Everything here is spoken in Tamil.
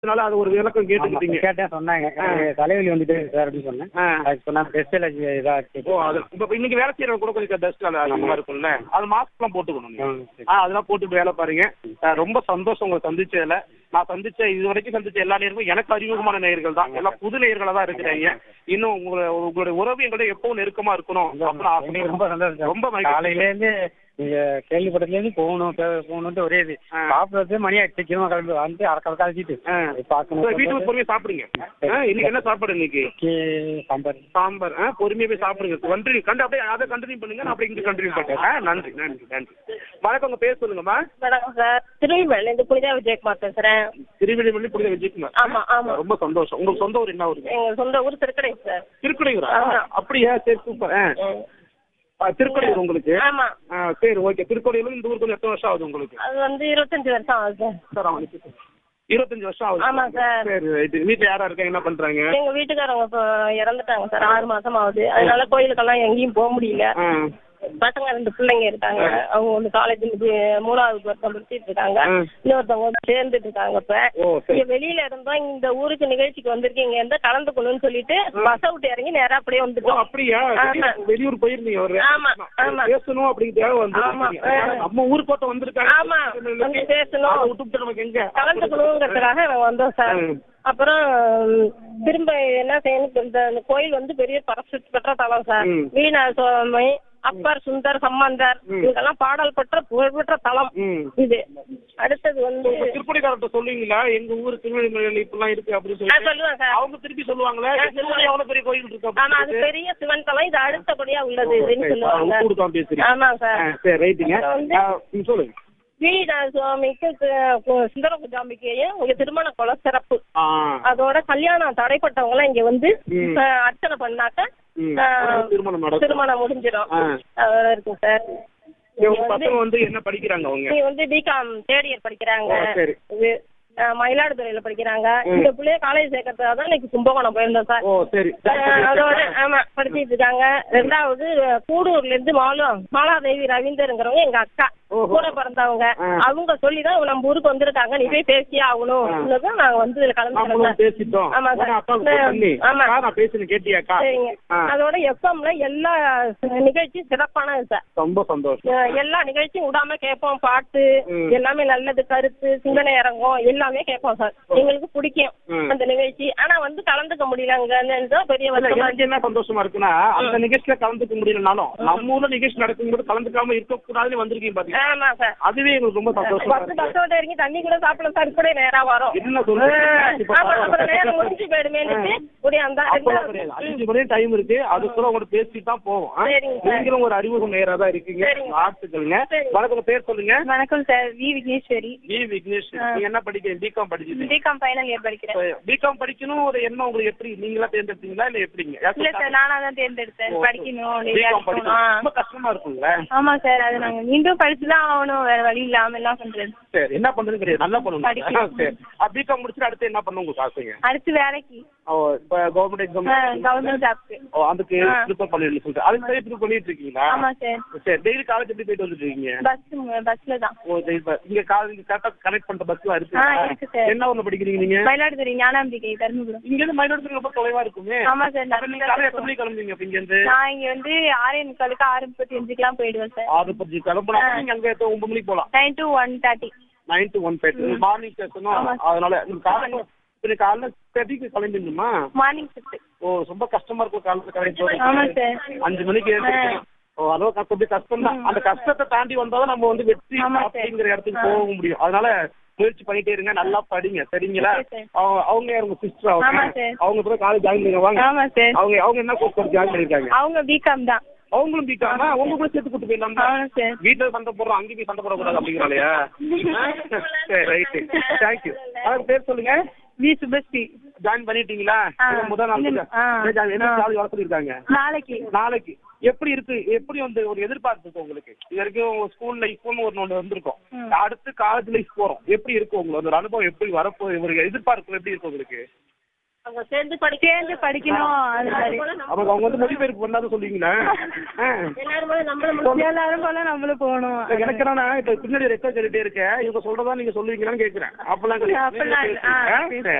அதனால அது ஒரு விளக்கம் கேட்டுக்கிட்டீங்க கேட்டேன் சொன்னாங்க எனக்கு தலைவலி வந்துட்டு சார் அப்படின்னு சொன்னேன் ஆ. அதுக்கு சொன்னாங்க டெஸ்ட் அலர்ஜி இதாக ஓ அது இப்ப இன்னைக்கு வேலை செய்யறவங்க கூட கொஞ்சம் டஸ்ட் அந்த மாதிரி இருக்கும்ல அது மாஸ்க் எல்லாம் போட்டுக்கணும் நீங்க. ஆ, சரி. ஆ அதெல்லாம் போட்டு வேலை பாருங்க ஆ, ரொம்ப சந்தோஷம் உங்களை சந்திச்சதுல நான் சந்திச்ச இது வரைக்கும் சந்திச்ச எல்லா நேர்களும் எனக்கு அறிமுகமான நேயர்கள் தான் எல்லாம் புது நேயர்களா தான் இருக்கிறாங்க இன்னும் உங்களை உங்களுடைய உறவு எங்கள்ட்ட எப்பவும் நெருக்கமா இருக்கணும் அப்படின்னு ஆசை. எனக்கு ரொம்ப சந்தோஷம் ரொம்ப மகிழ்ச்சி. காலையில இருந்து நீங்க கேள்விப்பட்டதுல இருந்து போகணும் பே- போகணும்ட்டு ஒரே இது ஆ. சாப்பிடுறது மணி ஆயிடுச்சு கிளம்ப கிளம்பி வந்து அரை கழிச்சிட்டு ஆ. பார்க்கணும் சரி, வீட்டுக்கு பொறுமையா சாப்பிடுங்க ஆ, இன்னைக்கு என்ன சாப்பாடு இன்னைக்கு கே சாம்பார் சாம்பார் ஆ பொறுமையா போய் சாப்பிடுங்க கண்டினியூ கண்டு அப்படியே அதை கண்டினியூ பண்ணுங்க நான் அப்படியே இங்க கண்டினியூ பண்றேன் ஆ, நன்றி நன்றி நன்றி வணக்கம் உங்க பேர் சொல்லுங்கம்மா வணக்கம் சார் திருவிழா இந்த புனிதா விஜயகுமார் பேசுறேன் திருவிழிமல்லி புனித விஜயகுமார் ஆமா ஆமா ரொம்ப சந்தோஷம் உங்களுக்கு சொந்த ஊர் என்ன ஊருங்க எங்க சொந்த ஊர் திருக்கடை சார் திருக்கடையூரா ஆமா. அப்படியா சரி சூப்பர் ஆ ம். ஆ, திருக்கடையூர் உங்களுக்கு ஆமா ஆ சரி ஓகே திருக்கடையூர் இந்த ஊருக்கு வந்து எத்தனை வருஷம் ஆகுது உங்களுக்கு அது வந்து இருபத்தஞ்சு வருஷம் ஆகுது சார் சார் அவங்களுக்கு இருபத்தஞ்சு வருஷம் ஆகுது ஆமா சார். சரி ரைட் வீட்டுல யாரா இருக்காங்க என்ன பண்றாங்க எங்க வீட்டுக்காரவங்க இப்போ இறந்துட்டாங்க சார் ஆறு மாசம் ஆகுது அதனால கோயிலுக்கெல்லாம் எங்கேயும் போக முடியல ஆ பசங்க ரெண்டு பிள்ளைங்க இருக்காங்க அவங்க வந்து காலேஜ் மூணாவது வருஷம் முடிச்சிட்டு இருக்காங்க ஆ. இன்னொருத்தவங்க வந்து சேர்ந்துட்டு இருக்காங்க இப்ப ஓ, சரி. இங்க வெளியில இருந்தோம் இந்த ஊருக்கு நிகழ்ச்சிக்கு வந்திருக்கீங்க எந்த கலந்துக்கணும்னு சொல்லிட்டு பஸ் விட்டு இறங்கி நேரா அப்படியே ஓ வந்துட்டோம் அப்படியா ஆமா. வெளியூர் போயிருந்தீங்க ஒரு ஆமா, ஆமா. பேசணும் அப்படிங்கிறதுக்காக வந்து ஆமா. நம்ம ஊர் கோட்டை வந்திருக்காங்க ஆமா, வந்து பேசணும். அதை விட்டுவிட்டு நமக்கு எங்க கலந்துக்கணுங்கிறதுக்காக நாங்க வந்தோம் சார் ம். அப்புறம் திரும்ப என்ன செய்யணும் இந்த இந்த கோயில் வந்து பெரிய பரசுத்தி பெற்ற தலம் சார் ம். வீணா சுவாமி அப்பர் சுந்தர் சம்பந்தர் இதெல்லாம் பாடல் பெற்ற புகழ்பெற்ற தலம் ம். இது அடுத்தது வந்து திருப்பதிக்காரர்கிட்ட சொல்லுவீங்களா எங்க ஊர் திருவள்ளுவர் இப்பெல்லாம் இருக்கு அப்படின்னு நான் சொல்லி சொல்லுவேன் சார் அவங்க திருப்பி சொல்லுவாங்களா ஆ, எங்க ஊர்ல எவ்வளவு பெரிய கோயில் இருக்கு ஆமா அப்படின்னு அது சொல்லிட்டு? பெரிய சிவன் தலம் இது அடுத்தபடியா உள்ளது இதுன்னு சரி, ஆ, சொல்லுவாங்க உப்பு கொடுக்காம பேசுறீங்க ஆமா ஆ, சார் சரி ரைட்டுங்க அப்புறம் வந்து- ஆ, ம், சொல்லுங்க வீணா சுவாமிக்கு கு- சுந்தர குஜாம்பிக்கையும் இங்க திருமண கொலை சிறப்பு ஆ அதோட கல்யாணம் தடைப்பட்டவங்க எல்லாம் இங்க வந்து ம். அஹ், அர்ச்சனை பண்ணாக்க ம். அஹ், திருமணம் நடக்கும். திருமணம் முடிஞ்சிடும் ஆ. அதோட இருக்கும் சார் உங்க இங்க வந்து பசங்க வந்து என்ன படிக்கிறாங்க அவங்க நீ வந்து பிகாம் தேர்ட் இயர் படிக்கிறாங்க ஓ, சரி. இது அஹ், மயிலாடுதுறையில படிக்கிறாங்க இந்த பிள்ளைய காலேஜ் சேர்க்கறதுக்காக தான் இன்னைக்கு கும்பகோணம் போயிருந்தோம் சார் ஓ சரி அஹ், அதோட ஆமா படிச்சிட்டு இருக்காங்க ரெண்டாவது அஹ், கூடூர்ல இருந்து மாலு மாலாதேவி ரவீந்தருங்கிறவங்க எங்க அக்கா ஓஹோ. கூட பிறந்தவங்க ஆ. அவங்க சொல்லிதான் நம்ம ஊருக்கு வந்திருக்காங்க நீ போய் பேசியே ஆகணும் தான் நாங்க வந்து இதுல நம்மளும் கலந்துக்கிறோம் பேசிட்டோம் ஆமா சார். உடனே அக்காவுக்கு phone பண்ணி ஆமா. அக்கா, நான் பேசுனேன் கேட்டியாக்கா சரிங்க ஆ, அதோட எஃப்எம்ல எல்லா நிகழ்ச்சியும் சிறப்பானது சார் ரொம்ப சந்தோஷம் அஹ் எல்லா நிகழ்ச்சியும் விடாம கேட்போம் பாட்டு ம். எல்லாமே நல்லது கருத்து சிந்தனை இறங்கும் எல்லாமே கேட்போம் சார் எங்களுக்கு பிடிக்கும் ம். அந்த நிகழ்ச்சி ஆனா வந்து கலந்துக்க முடியலங்க பெரிய இல்ல, வருத்தமா எனக்கு என்ன சந்தோஷமா இருக்குன்னா அந்த நிகழ்ச்சியில கலந்துக்க முடியலனாலும் நம்ம ஊர்ல நிகழ்ச்சி நடக்கும்போது கலந்துக்காம இருக்கக்கூடாதுன்னு வந்திருக்கீங்க பாத்தீங்க ஆமா சார் அதுவே எங்களுக்கு ரொம்ப சந்தோஷமா பஸ் இருக்கு பஸ் விட்டு இறங்கி தண்ணி கூட சாப்பிடல சார் கூட நேரா வரும் என்ன சொல்றீங்க இப்ப ஆமா, அப்புறம் பரவாயில்ல. நேரம் முடிஞ்சு போயிடுமேன்னு கூடிய அந்த அப்பெல்லாம் கிடையாது. அஞ்சு மணி டைம் இருக்கு அது கூட உங்கள்ட்ட பேசிட்டு தான் போவோம் ஆ? சரிங்க சார். நீங்களும் ஒரு அறிமுகம் நேரா தான் இருக்கீங்க சரிங்க. வாழ்த்துக்கள்ங்க சரிங்க. வணக்கம் பேர் சொல்லுங்க வணக்கம் sir V Vigneshwari V Vignesh நீங்க என்ன படிக்கிறீங்க பிகாம் படிச்சிருக்கீங்க பிகாம் ஃபைனல் இயர் படிக்கிறேன் பிகாம் படிக்கணும் ஒரு எண்ணம் உங்களுக்கு எப்படி நீங்களா தேர்ந்தெடுத்தீங்களா இல்ல எப்படிங்க இல்ல சார் நானா தான் தேர்ந்தெடுத்தேன் படிக்கணும் பிகாம் வேலைக்கு படிக்கணும் போகணும். ரொம்ப கஷ்டமா இருக்குங்களா ஆமா சார் அது நாங்க மீண்டும் படிச்சுதான் ஆகணும் வேற வழி இல்லாம என்ன பண்றது சரி என்ன பண்றது கிடையாது நல்லா பண்ணணும் படிக்கணும். சரி பிகாம் முடிச்சுட்டு அடுத்து என்ன பண்ணணும் உங்களுக்கு ஆசைங்க அடுத்து வேலைக்கு ஓ இப்போ கவர்மெண்ட் எக்ஸாம் கவர்மெண்ட் ஜாப்க்கு ஓ அதுக்கு ஆ. ப்ரிப்பேர் பண்ணிட்டு சொல்லிட்டு அதுக்கு சரி ப்ரிப்பேர் பண்ணிட்டு இருக்கீங்களா ஆமா சார் சரி டெய்லி காலேஜ் எப்படி போயிட்டு வந்துட்டு இருக்கீங்க பஸ் பஸ்ல தான் ஓ சரி இப்ப இங்க காலேஜ் கரெக்டா கனெக்ட் பண்ற பஸ்லாம் இருக்கு ஆ, இருக்கு சார். என்ன ஊர்ல படிக்கிறீங்க நீங்க மயிலாடுதுறை ஞானாம்பிகை தருமபுரம் இங்க இருந்து மயிலாடுதுறை ரொம்ப தொலைவா இருக்குமே ஆமா சார் அப்ப நீங்க காலையில எத்தனை மணிக்கு கிளம்புவீங்க அப்ப இங்க இருந்து நான் இங்க வந்து ஆறே முக்காலுக்கு ஆறு முப்பத்தி அஞ்சுக்கெல்லாம் போயிடுவேன் சார் ஆறு பத்து கிளம்புனா நீங்க அங்க எத்தனை ஒன்பது மணிக்கு போலாம் nine to one thirty nine to one thirty morning செஷனும் ஆமா. அதனால நீங்க காலையில இப்ப நீ காலைல தேர்ட்டிக்கு கிளம்பிடணுமா மார்னிங் ஷிஃப்ட் ஓ ரொம்ப கஷ்டமா இருக்கும் காலையில கிளம்பி ஆமா போறது. சார் அஞ்சு மணிக்கு எழுந்திருக்கணும். ஓ அளவு கொஞ்சம் கஷ்டம் தான் அந்த கஷ்டத்தை தாண்டி வந்தாதான் நம்ம வந்து வெற்றி ஆமா சார். அப்படிங்கிற இடத்துக்கு போக முடியும் அதனால முயற்சி பண்ணிட்டே இருங்க நல்லா படிங்க சரிங்களா ஓகே சார். அவங்க அவங்க யார் உங்க சிஸ்டர் அவங்க ஆமா சார். அவங்க இப்போ காலேஜ் ஜாயின் பண்ணுங்க வாங்க ஆமா சார் அவங்க அவங்க என்ன கோர்ஸ் ஜாயின் பண்ணிருக்காங்க அவங்க பிகாம் தான் அவங்களும் பிகாமா உங்க கூட சேர்த்து கூட்டு போயிடலாம் ஆமா சார் வீட்டுல சண்டை போடுறோம் அங்கேயும் போய் சண்டை போடக்கூடாது அப்படிங்கிறாலையா சரி ரைட்டு தேங்க்யூ அதுக்கு பேர் சொல்லுங்க வி சுபஸ்ரீ ஜாயின் பண்ணிட்டீங்களா ஆ. இது முதல் நாள் இல்ல, ஆ. என்ன ஆ. சாலி வளர்த்துருக்காங்க நாளைக்கு நாளைக்கு எப்படி இருக்கு எப்படி வந்து ஒரு எதிர்பார்ப்பு இருக்கு உங்களுக்கு இது வரைக்கும் ஸ்கூல் லைஃப்னு ஒரு ஒன்று வந்திருக்கும் ம். அடுத்து காலேஜ் லைஃப் போறோம் எப்படி இருக்கு உங்களுக்கு ஒரு அனுபவம் எப்படி வரப்போ ஒரு எதிர்பார்ப்பு எப்படி இருக்கு உங்களுக்கு அங்க சேர்ந்து படிக்க சேர்ந்து படிக்கணும் அது மாதிரி அப்ப அவங்க வந்து மொழிபெயர்ப்பு பண்ணாத சொல்லுவீங்களா ஆ. எல்லாரும் போல நம்மளும் எல்லாரும் போல நம்மளும் போகணும் எனக்கு என்னன்னா இப்ப பின்னாடி ரெக்கார்ட் சொல்லிட்டே இருக்கேன் இவங்க சொல்றதா நீங்க சொல்லுவீங்களான்னு கேக்குறேன் அப்பெல்லாம் கிடையாது. அப்படிலாம் இல்ல. ஆ, ஆ?